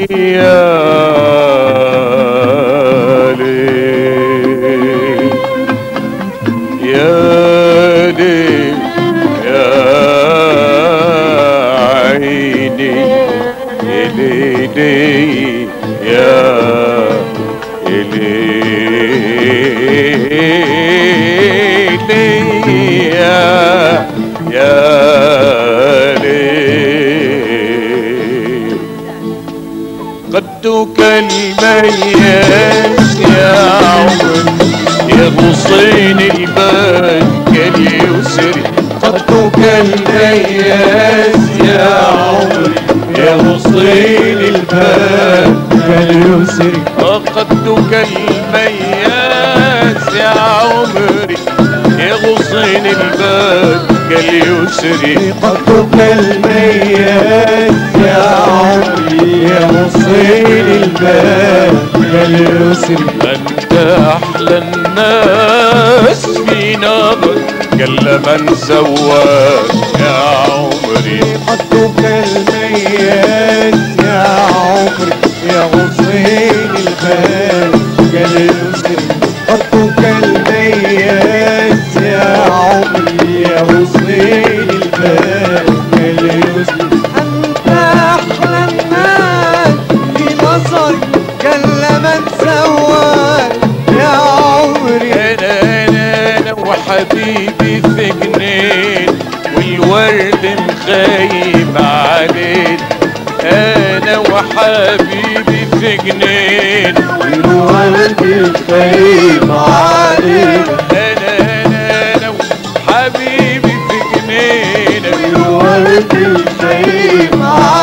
يا ليل يا ليل يا عيني يا ليلي يا ليلي يا يا ليل قدك المياس يا عمر يا غصين البنك اليسر قدك المياس يا عمر يا غصين البنك اليسر قدك المياس يا عمري يا غصين البنك اليسر قطك الميت يا عمري يا مصير الباب يا اليسر أنت أحلى الناس في نظر جل من سواك يا عمري قطك الميت يا عمري يا مصير الباب يا اليسر قطك الميت يا عمري يا مصير الباب يا اليسر أنت أحلى الناس في نظري جل من سواك يا عمري أنا أنا أنا وحبيبي في جنين والورد مخيم علينا أنا وحبيبي في جنين الورد الخيم علينا أنا أنا أنا وحبيبي في جنين الورد الخيم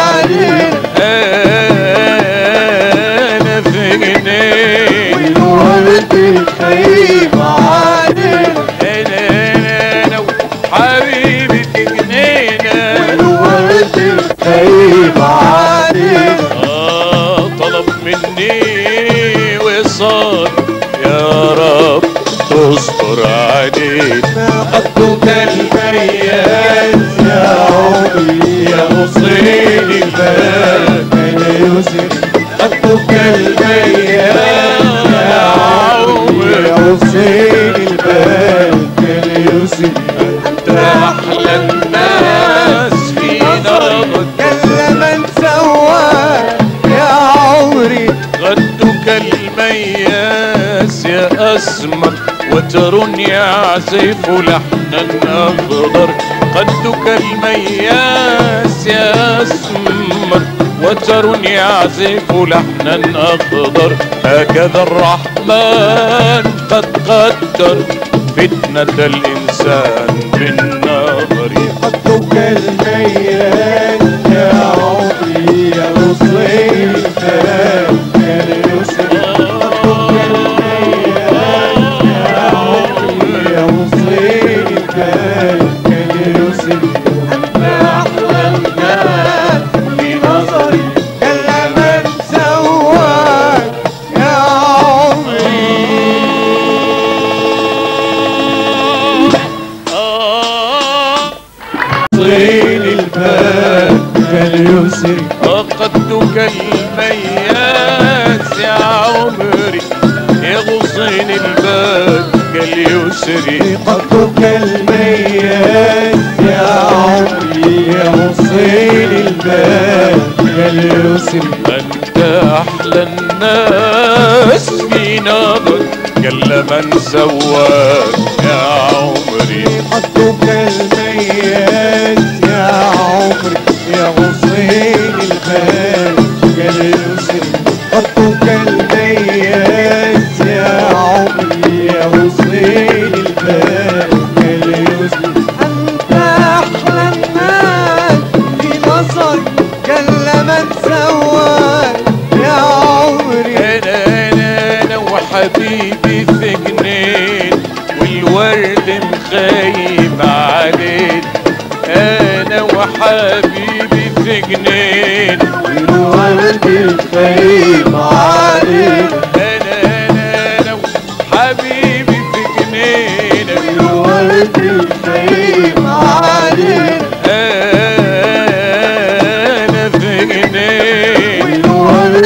علينا أنا في جنين الورد الخيم علينا أنا أنا وحبيبي في جنينة الورد الخيم علينا آه طلب مني وصال يا رب تصبر علينا قدك الميت يا عمري يا مصير الباب يا يوسف قدك الميت يا عمري يا مصير الباب يا يوسف أنت أحلى الناس في نظرك جل من سواك يا عمري غدك المياس يا أسمر وتر يعزف لحنا أخضر قدك المياس يا أسمر وتر يعزف لحنا أخضر هكذا الرحمن قد قدر فتنة الإنسان بالنظر قدك الميت يا عمري يا مصير الباب يا يوسف قدك الميت يا عمري يا مصير الباب يا يوسف أنت أحلى الناس في نظري جل من سواك يا عمري آه طين الباب يا يوسف فقدتك المياس يا عمري يا غصين الباب اليسري قدك الميت يا عمري يا مصير الباب يا اليسر أنت أحلى الناس في نظر جل من سواك يا عمري قدك الميت يا عمري يا مصير الباب يا اليسر قدك الميت يا عمري يا مصير الباب يا اليسر أنت أحلى الناس في نظري جل من سواك يا عمري أنا أنا أنا وحبيبي في جنين والورد مخيم علينا أنا وحبيبي في جنين الورد الخيم علينا أنا أنا أنا وحبيبي في جنين الورد الخيم علينا أنا في جنين الورد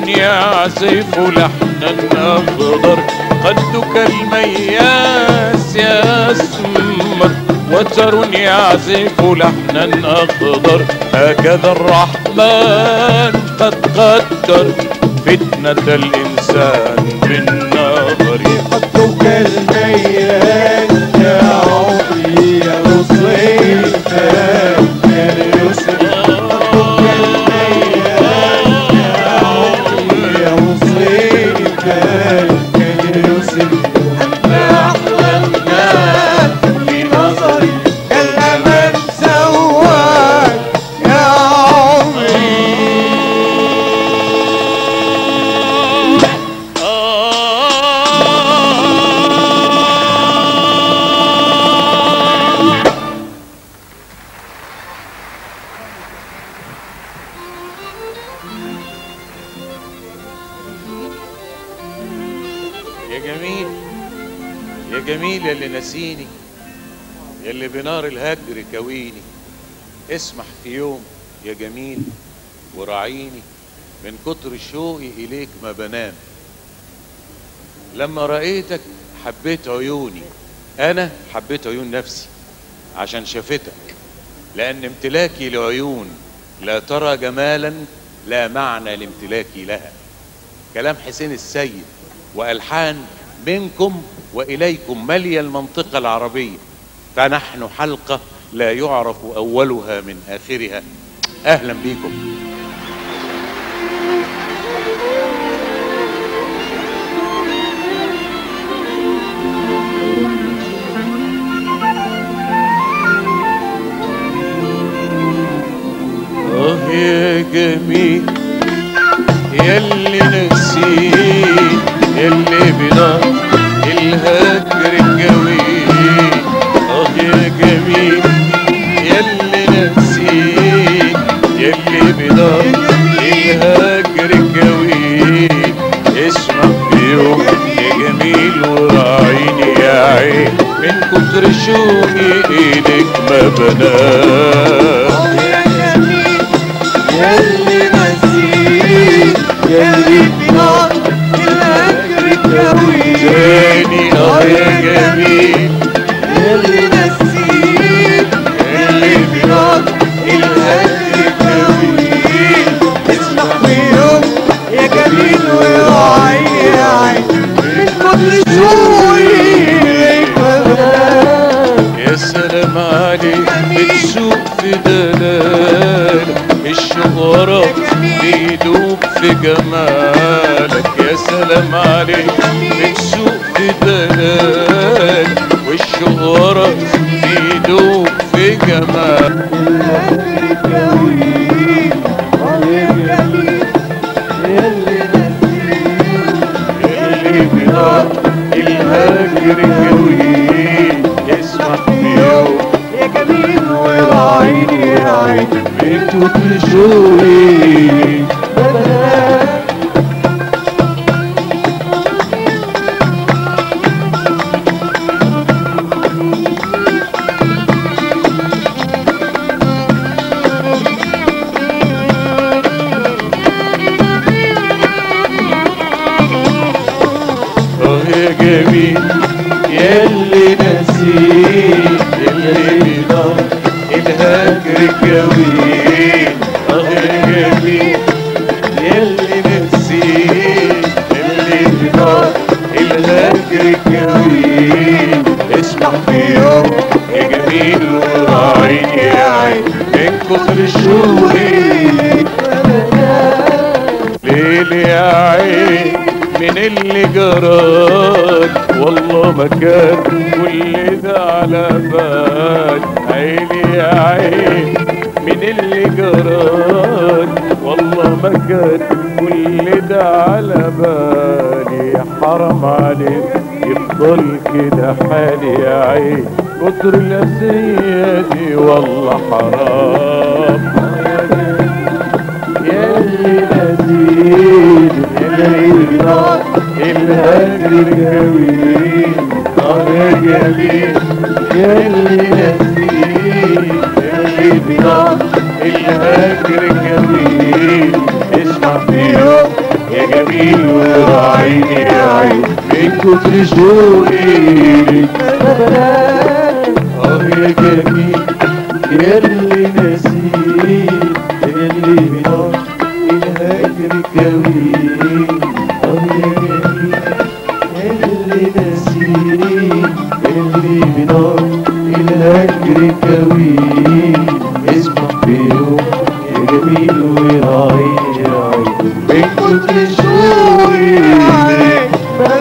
يعزف لحنا أخضر قدك المياس يا أسمر وتر يعزف لحنا أخضر هكذا الرحمن قد قدر فتنة الإنسان بالنظر حطك الميات يا عمري يا وصيف يا يوسف حطك الميات يا عمري يا وصيف يا يوسف أنت أحلى الناس في نظري كالأمل سواك يا عمري يا جميل يا جميل يا اللي نسيني يا اللي بنار الهجر كويني اسمح في يوم يا جميل وراعيني من كتر شوقي إليك ما بنام لما رأيتك حبيت عيوني أنا حبيت عيون نفسي عشان شافتك لأن امتلاكي لعيون لا ترى جمالا لا معنى لامتلاكي لها كلام حسين السيد والحان منكم واليكم ملي المنطقه العربيه فنحن حلقه لا يعرف اولها من اخرها اهلا بيكم اه يا جميل ياللي نسيت ياللي بنار الهجر الجويل اه يا جميل ياللي نسيت ياللي بنار الهجر الجويل اسمع في يوم يا جميل وراعيني يا عين من كتر شوقي إليك ما بنام يا جميل يلي نسيت يلي بنار الهجر الكوي تاني اه يا جميل اللي نسيت اللي بنار الهجر الكوي اسمح بيوم يا جميل وراعي يا عين من كتر شوقي إليك مبنام يا سلام عليك بتسوق في دلال الشوق وراك بيدوب في جمالك يا سلام عليك بتسوق في دلال والشوق وراك بيدوب في جمالك الهجر الكوي آه يا جميل اللي نسيت اللي بنار الهاجر الجوي يسمح في يوم يا جميل وراعيني يا عين من كتر شوقي بدأت اه يا جميل ياللي نسيت اللي بنار الهاجر الجوي اه يا جميل ياللي نسيت اللي بنار الهاجر الجوي اسمع في يوم يا جميل وراعيني يا عين من كتر شوقي ليل يا عين من اللي جراد والله ما كان كل ده على بال عيني يا عين من اللي جراد والله ما كان كل ده على بالي حرام عليك يفضل كده حالي يا عين كتر الأسية دي والله حرام ياللي نسيت ياللي نار الهجر الجميل نار جميل ياللي نسيت ياللي نار الهجر الجميل اسمع في يوم يا جميل وراعيني يا عين من كتر شوقي ليك اه يا جميل يا اللي نسيت اللي بنار الهجر كوين اه يا جميل يا اللي نسيت اللي بنار الهجر كوين اسمع في يوم يا جميل وراعيني يا عين من كتر شوقي ليك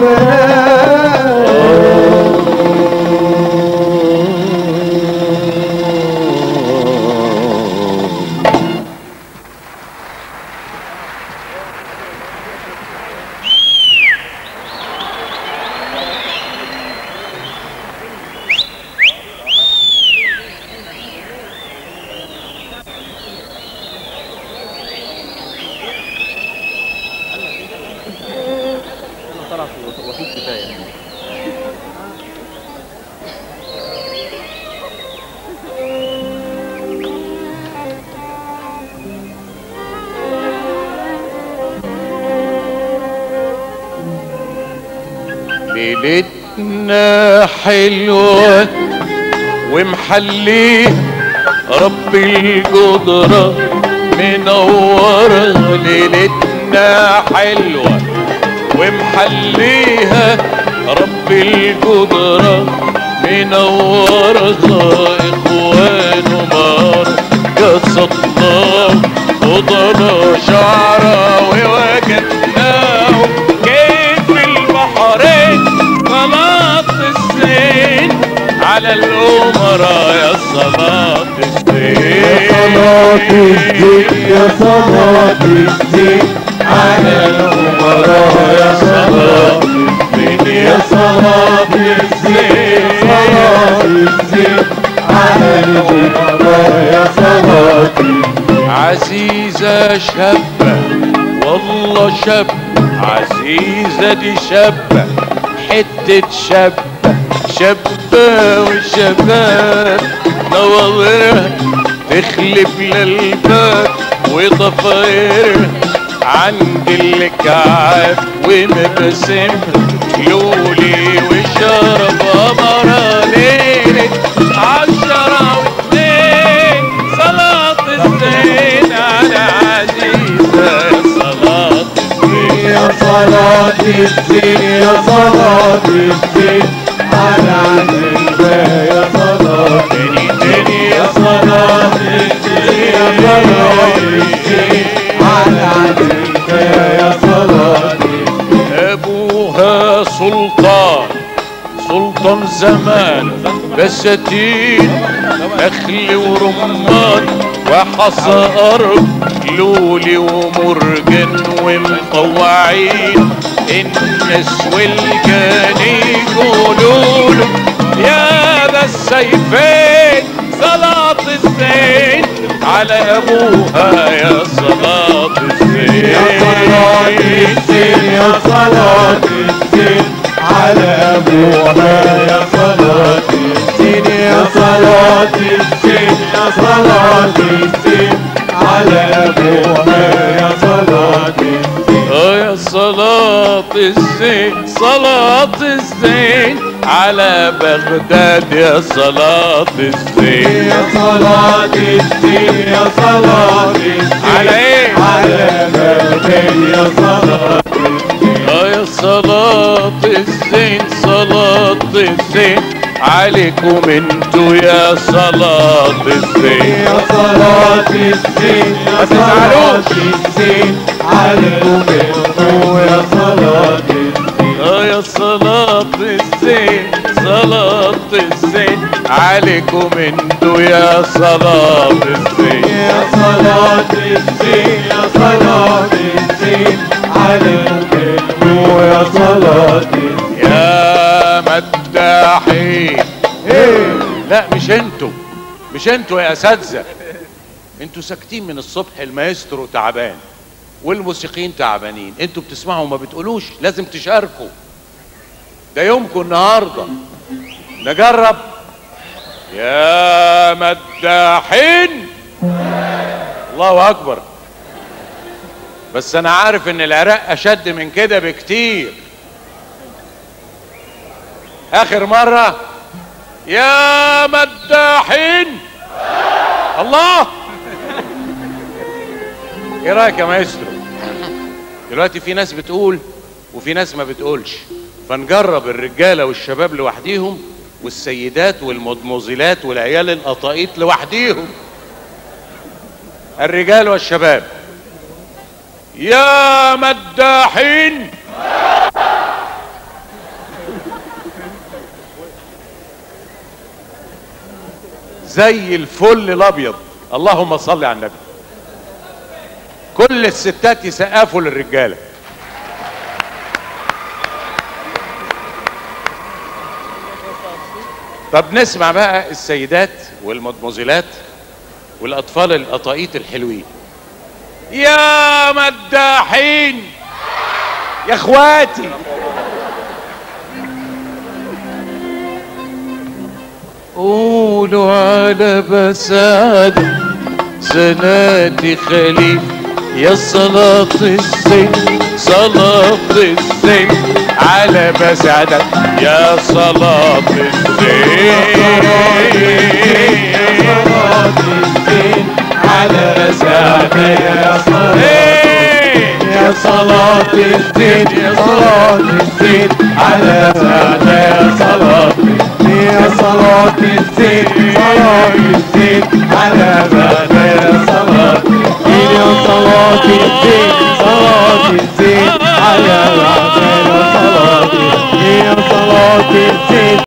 ليلتنا حلوة ومحليه رب القدرة منورة ليلتنا حلوة ومحليها رب القدرة منورة إخوان ومار قصدناه فضنا شعره ووجدناه كيف البحرين صلاة الزين على الأمراء يا صلاة الزين صلاة الزين يا صلاة الزين على الأمراء يا صلاة الزين يا صلاة الزين صلاة الزين على الأمراء يا صلاة الزين عزيزة شابة والله شابة عزيزة دي شابة حتة شابة شابة والشباب نواظرها تخلف للباب وضفايرها عند الكعاب ومبسمها لولي وشرب قمرة ليلة عشرة واثنين صلاة الزين على عزيزة صلاة الزين يا صلاة الزين يا صلاة الزين على عزيزة يا صلاة الزين يا صلاة الزين يا صلاة الزين على عزيزة يا صلاة الزين ابوها سلطان سلطان زمان بساتين نخل ورمان وحصى ارض لولي ومرجن ومطوعين الناس والجاني يقولوا له يا ذا السيفين صلاة الزين على ابوها يا صلاة الزين يا صلاة الزين يا صلاة الزين على أبوها يا صلاة الزين يا صلاة الزين يا صلاة الزين على أبوها يا صلاة الزين اه يا صلاة الزين صلاة الزين على بغداد يا صلاة الزين يا صلاة الزين يا صلاة الزين على ايه؟ على بغداد يا صلاة الزين اه يا صلاة الزين صلاة الزين عليكم انتوا يا صلاة الزين يا صلاة الزين يا صلاة الزين عليكم انتوا يا صلاة الزين اه يا صلاة الزين صلاة الزين عليكم انتوا يا صلاة الزين يا صلاة الزين يا صلاة الزين عليكم انتوا يا صلاة الزين يا مداحين لا مش انتوا مش انتوا يا اساتذه انتوا ساكتين من الصبح المايسترو تعبان والموسيقيين تعبانين انتوا بتسمعوا وما بتقولوش لازم تشاركوا ده يومكم النهارده نجرب يا مداحين الله اكبر بس انا عارف ان العراق اشد من كده بكتير اخر مرة يا مداحين الله ايه رايك يا مايسترو دلوقتي في ناس بتقول وفي ناس ما بتقولش فنجرب الرجاله والشباب لوحديهم والسيدات والمضمزلات والعيال القطايط لوحديهم الرجال والشباب يا مداحين زي الفل الابيض اللهم صل على النبي كل الستات يسقفوا للرجاله طب نسمع بقى السيدات والمدمزلات والاطفال القطايط الحلوين يا مداحين يا اخواتي قولوا على بسادة سناتي خليل يا صلاة الزين صلاة الزين على بسادة يا صلاة الزين على بسادة يا صلاة يا صلاة الدين يا صلاة الدين على سادة يا صلاة يا صلاة الدين صلاة الدين على سادة يا صلاة يا صلاة الدين صلاة الدين على سادة يا صلاة يا صلاة الدين